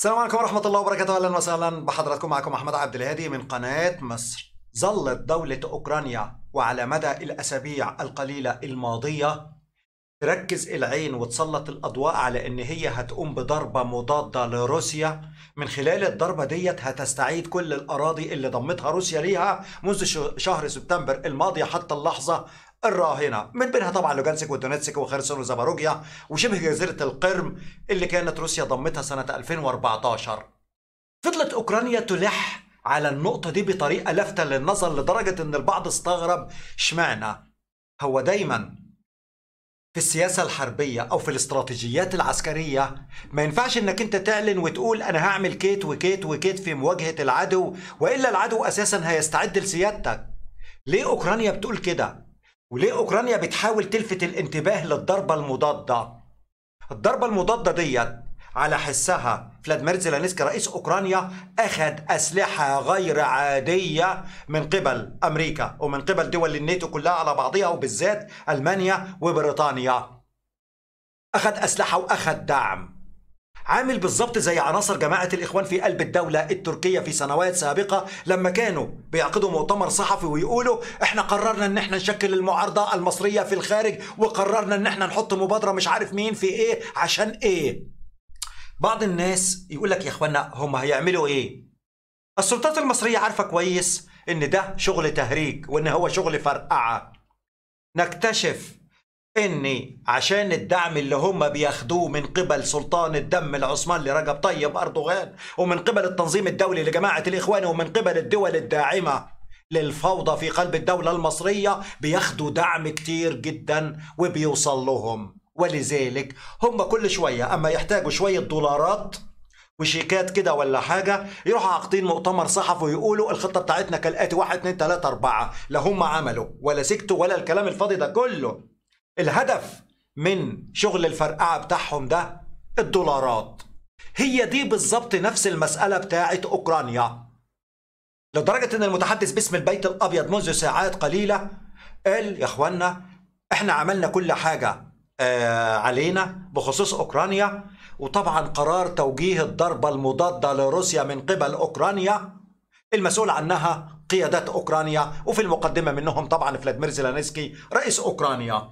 السلام عليكم ورحمة الله وبركاته أهلا وسهلا بحضراتكم معكم أحمد عبد الهادي من قناة مصر ظلت دولة أوكرانيا وعلى مدى الأسابيع القليلة الماضية تركز العين وتسلط الأضواء على إن هي هتقوم بضربة مضادة لروسيا من خلال الضربة ديت هتستعيد كل الأراضي اللي ضمتها روسيا ليها منذ شهر سبتمبر الماضي حتى اللحظة الراهنة من بينها طبعا لوجانسك ودونيتسك وخرسون وزاباروجيا وشبه جزيرة القرم اللي كانت روسيا ضمتها سنة 2014 فضلت أوكرانيا تلح على النقطة دي بطريقة لافتة للنظر لدرجة إن البعض استغرب اشمعنى هو دايما في السياسة الحربية أو في الاستراتيجيات العسكرية ما ينفعش إنك أنت تعلن وتقول أنا هعمل كيت وكيت وكيت في مواجهة العدو وإلا العدو أساسا هيستعد لسيادتك ليه أوكرانيا بتقول كده؟ وليه أوكرانيا بتحاول تلفت الانتباه للضربة المضادة؟ الضربة المضادة ديت على حسها فلاديمير زيلينسكي رئيس اوكرانيا اخذ اسلحه غير عاديه من قبل امريكا ومن قبل دول الناتو كلها على بعضها وبالذات المانيا وبريطانيا اخذ اسلحه واخذ دعم عامل بالظبط زي عناصر جماعة الإخوان في قلب الدولة التركية في سنوات سابقة لما كانوا بيعقدوا مؤتمر صحفي ويقولوا احنا قررنا ان احنا نشكل المعارضة المصرية في الخارج وقررنا ان احنا نحط مبادرة مش عارف مين في ايه عشان ايه بعض الناس يقول لك يا اخوانا هم هيعملوا ايه السلطات المصرية عارفة كويس ان ده شغل تهريج وان هو شغل فرقعة نكتشف ان عشان الدعم اللي هم بياخدوه من قبل سلطان الدم العثماني لرجب طيب اردوغان ومن قبل التنظيم الدولي لجماعة الاخوان ومن قبل الدول الداعمة للفوضى في قلب الدولة المصرية بياخدوا دعم كتير جدا وبيوصل لهم ولذلك هم كل شوية أما يحتاجوا شوية دولارات وشيكات كده ولا حاجة يروحوا عاقدين مؤتمر صحفي ويقولوا الخطة بتاعتنا كالآتي واحد اتنين تلاتة أربعة لا هم عملوا ولا سكتوا ولا الكلام الفاضي ده كله الهدف من شغل الفرقعة بتاعهم ده الدولارات هي دي بالظبط نفس المسألة بتاعت أوكرانيا لدرجة إن المتحدث باسم البيت الأبيض منذ ساعات قليلة قال يا إخوانا إحنا عملنا كل حاجة آه علينا بخصوص أوكرانيا وطبعا قرار توجيه الضربة المضادة لروسيا من قبل أوكرانيا المسؤول عنها قيادات أوكرانيا وفي المقدمة منهم طبعا فلاديمير زيلينسكي رئيس أوكرانيا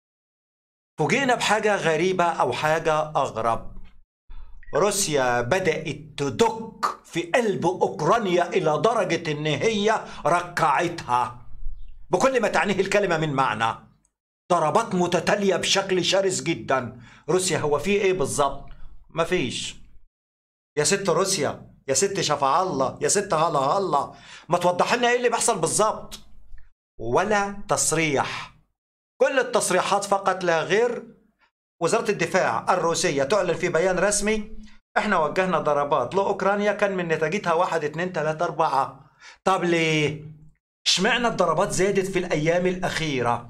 فوجئنا بحاجة غريبة أو حاجة أغرب روسيا بدأت تدك في قلب أوكرانيا إلى درجة إن هي ركعتها بكل ما تعنيه الكلمة من معنى ضربات متتالية بشكل شرس جدا روسيا هو في ايه بالظبط مفيش يا ست روسيا يا ست شفع الله يا ست هلا هلا ما توضح لنا ايه اللي بيحصل بالظبط ولا تصريح كل التصريحات فقط لا غير وزارة الدفاع الروسية تعلن في بيان رسمي احنا وجهنا ضربات لأوكرانيا كان من نتيجتها واحد اتنين تلاتة أربعة طب ليه؟ اشمعنى الضربات زادت في الأيام الأخيرة؟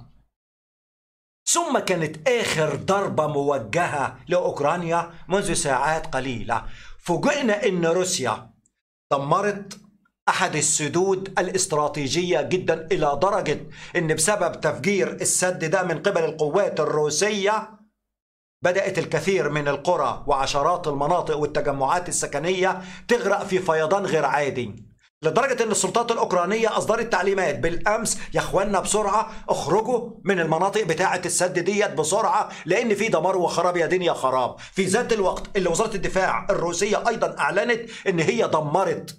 ثم كانت آخر ضربة موجهة لأوكرانيا منذ ساعات قليلة فوجئنا أن روسيا دمرت أحد السدود الاستراتيجية جدا إلى درجة أن بسبب تفجير السد ده من قبل القوات الروسية بدأت الكثير من القرى وعشرات المناطق والتجمعات السكنية تغرق في فيضان غير عادي لدرجة ان السلطات الاوكرانية اصدرت تعليمات بالامس يا اخوانا بسرعة اخرجوا من المناطق بتاعة السد ديت بسرعة لان في دمار وخراب يا دنيا خراب في ذات الوقت اللي وزارة الدفاع الروسية ايضا اعلنت ان هي دمرت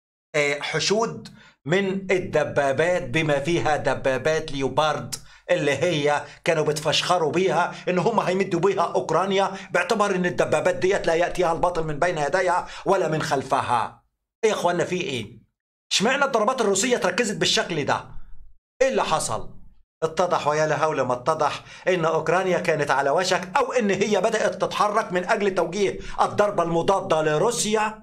حشود من الدبابات بما فيها دبابات ليوبارد اللي هي كانوا بتفشخروا بيها ان هم هيمدوا بيها اوكرانيا باعتبار ان الدبابات ديت لا ياتيها الباطل من بين يديها ولا من خلفها ايه يا اخوانا في ايه اشمعنى الضربات الروسية تركزت بالشكل ده؟ ايه اللي حصل؟ اتضح ويا لهول ما اتضح ان اوكرانيا كانت على وشك او ان هي بدأت تتحرك من اجل توجيه الضربة المضادة لروسيا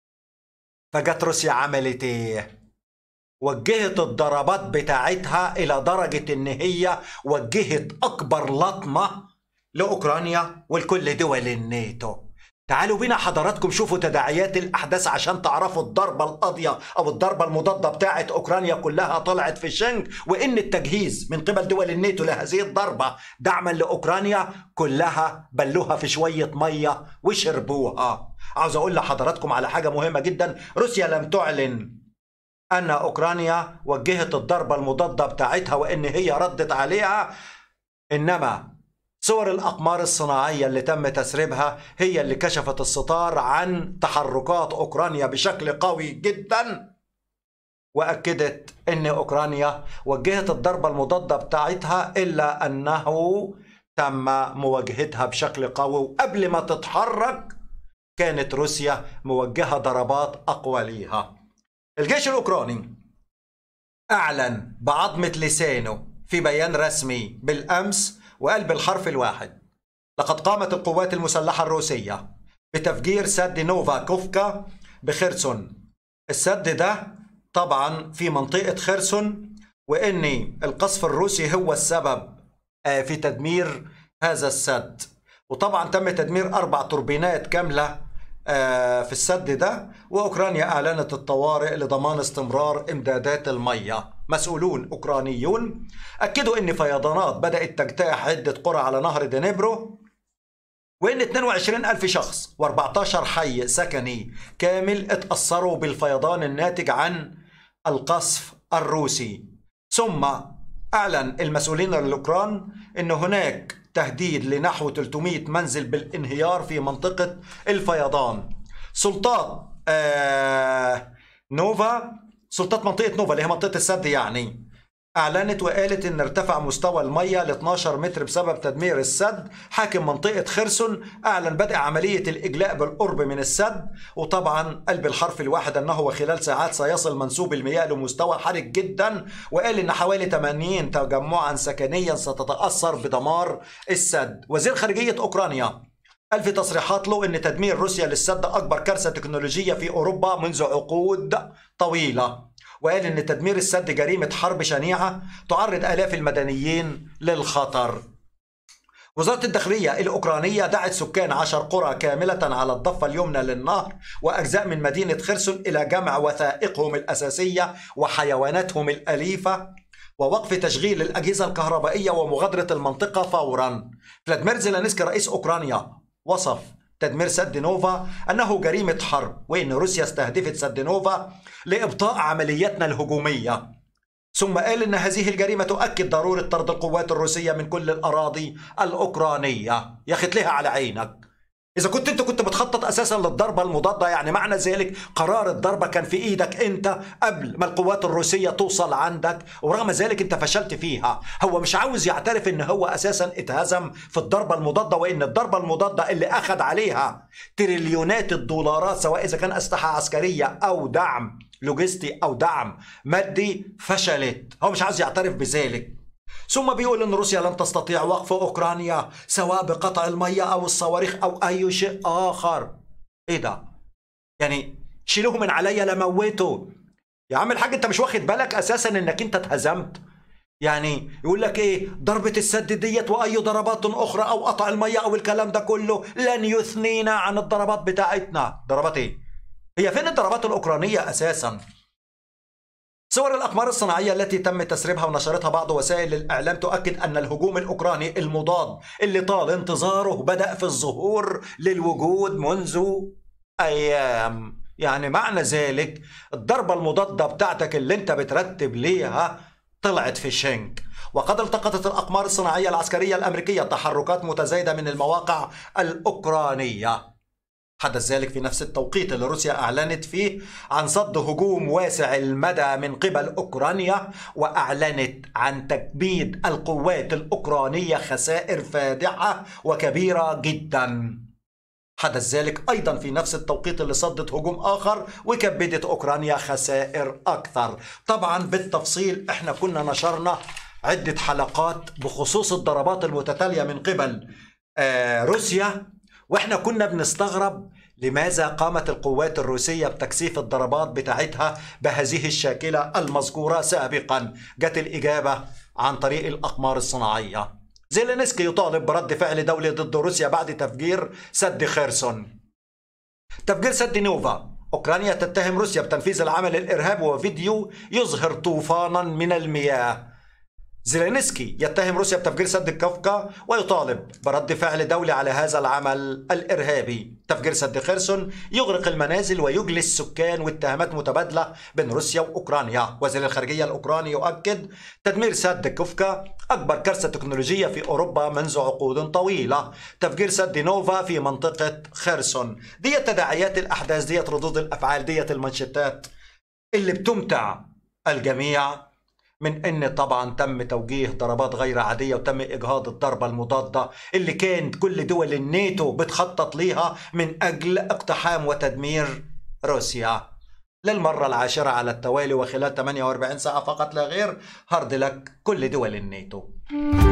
فجت روسيا عملت ايه؟ وجهت الضربات بتاعتها الى درجة ان هي وجهت اكبر لطمة لاوكرانيا ولكل دول الناتو تعالوا بينا حضراتكم شوفوا تداعيات الأحداث عشان تعرفوا الضربة القاضية أو الضربة المضادة بتاعة أوكرانيا كلها طلعت في الشنك وإن التجهيز من قبل دول الناتو لهذه الضربة دعما لأوكرانيا كلها بلوها في شوية مية وشربوها عاوز أقول لحضراتكم على حاجة مهمة جدا روسيا لم تعلن أن أوكرانيا وجهت الضربة المضادة بتاعتها وإن هي ردت عليها إنما صور الأقمار الصناعية اللي تم تسريبها هي اللي كشفت الستار عن تحركات أوكرانيا بشكل قوي جدا وأكدت أن أوكرانيا وجهت الضربة المضادة بتاعتها إلا أنه تم مواجهتها بشكل قوي وقبل ما تتحرك كانت روسيا موجهة ضربات أقوى ليها الجيش الأوكراني أعلن بعظمة لسانه في بيان رسمي بالأمس وقال بالحرف الواحد لقد قامت القوات المسلحة الروسية بتفجير سد نوفا كوفكا بخرسون السد ده طبعا في منطقة خرسون وإن القصف الروسي هو السبب آه، في تدمير هذا السد وطبعا تم تدمير أربع توربينات كاملة آه، في السد ده وأوكرانيا أعلنت الطوارئ لضمان استمرار إمدادات المياه مسؤولون أوكرانيون أكدوا أن فيضانات بدأت تجتاح عدة قرى على نهر دنيبرو وإن 22 ألف شخص و14 حي سكني كامل اتأثروا بالفيضان الناتج عن القصف الروسي ثم أعلن المسؤولين الأوكران أن هناك تهديد لنحو 300 منزل بالانهيار في منطقة الفيضان سلطات آه نوفا سلطات منطقة نوفا اللي هي منطقة السد يعني أعلنت وقالت إن ارتفع مستوى المية ل 12 متر بسبب تدمير السد حاكم منطقة خرسون أعلن بدء عملية الإجلاء بالقرب من السد وطبعا قلب الحرف الواحد أنه وخلال ساعات سيصل منسوب المياه لمستوى حرج جدا وقال إن حوالي 80 تجمعا سكنيا ستتأثر بدمار السد وزير خارجية أوكرانيا قال في تصريحات له ان تدمير روسيا للسد اكبر كارثه تكنولوجيه في اوروبا منذ عقود طويله وقال ان تدمير السد جريمه حرب شنيعه تعرض الاف المدنيين للخطر وزارة الداخلية الأوكرانية دعت سكان عشر قرى كاملة على الضفة اليمنى للنهر وأجزاء من مدينة خرسون إلى جمع وثائقهم الأساسية وحيواناتهم الأليفة ووقف تشغيل الأجهزة الكهربائية ومغادرة المنطقة فورا فلاديمير زيلينسكي رئيس أوكرانيا وصف تدمير سد نوفا أنه جريمة حرب وإن روسيا استهدفت سد نوفا لإبطاء عملياتنا الهجومية ثم قال ان هذه الجريمه تؤكد ضروره طرد القوات الروسيه من كل الاراضي الاوكرانيه يا اخي لها على عينك إذا كنت أنت كنت بتخطط أساسا للضربة المضادة يعني معنى ذلك قرار الضربة كان في إيدك أنت قبل ما القوات الروسية توصل عندك ورغم ذلك أنت فشلت فيها هو مش عاوز يعترف أن هو أساسا اتهزم في الضربة المضادة وأن الضربة المضادة اللي أخذ عليها تريليونات الدولارات سواء إذا كان أسلحة عسكرية أو دعم لوجستي أو دعم مادي فشلت هو مش عاوز يعترف بذلك ثم بيقول ان روسيا لن تستطيع وقف اوكرانيا سواء بقطع الميه او الصواريخ او اي شيء اخر ايه ده يعني شيلوه من عليا لموته يا عم الحاج انت مش واخد بالك اساسا انك انت اتهزمت يعني يقول لك ايه ضربة السد ديت واي ضربات اخرى او قطع المية او الكلام ده كله لن يثنينا عن الضربات بتاعتنا ضربات ايه هي فين الضربات الاوكرانية اساسا صور الأقمار الصناعية التي تم تسريبها ونشرتها بعض وسائل الإعلام تؤكد أن الهجوم الأوكراني المضاد اللي طال انتظاره بدأ في الظهور للوجود منذ أيام يعني معنى ذلك الضربة المضادة بتاعتك اللي انت بترتب ليها طلعت في شنك وقد التقطت الأقمار الصناعية العسكرية الأمريكية تحركات متزايدة من المواقع الأوكرانية حدث ذلك في نفس التوقيت اللي روسيا أعلنت فيه عن صد هجوم واسع المدى من قبل أوكرانيا وأعلنت عن تكبيد القوات الأوكرانية خسائر فادحة وكبيرة جدا حدث ذلك أيضا في نفس التوقيت اللي صدت هجوم آخر وكبدت أوكرانيا خسائر أكثر طبعا بالتفصيل احنا كنا نشرنا عدة حلقات بخصوص الضربات المتتالية من قبل آه روسيا واحنا كنا بنستغرب لماذا قامت القوات الروسية بتكثيف الضربات بتاعتها بهذه الشاكلة المذكورة سابقا جت الإجابة عن طريق الأقمار الصناعية زيلينسكي يطالب برد فعل دولي ضد روسيا بعد تفجير سد خيرسون تفجير سد نوفا أوكرانيا تتهم روسيا بتنفيذ العمل الإرهابي وفيديو يظهر طوفانا من المياه زيلينسكي يتهم روسيا بتفجير سد الكفكا ويطالب برد فعل دولي على هذا العمل الإرهابي تفجير سد خيرسون يغرق المنازل ويجلي السكان واتهامات متبادلة بين روسيا وأوكرانيا وزير الخارجية الأوكراني يؤكد تدمير سد كفكا أكبر كارثة تكنولوجية في أوروبا منذ عقود طويلة تفجير سد نوفا في منطقة خيرسون ديت تداعيات الأحداث ديت ردود الأفعال ديت المنشطات اللي بتمتع الجميع من ان طبعا تم توجيه ضربات غير عاديه وتم اجهاض الضربه المضاده اللي كانت كل دول الناتو بتخطط ليها من اجل اقتحام وتدمير روسيا للمره العاشره على التوالي وخلال 48 ساعه فقط لا غير هارد لك كل دول الناتو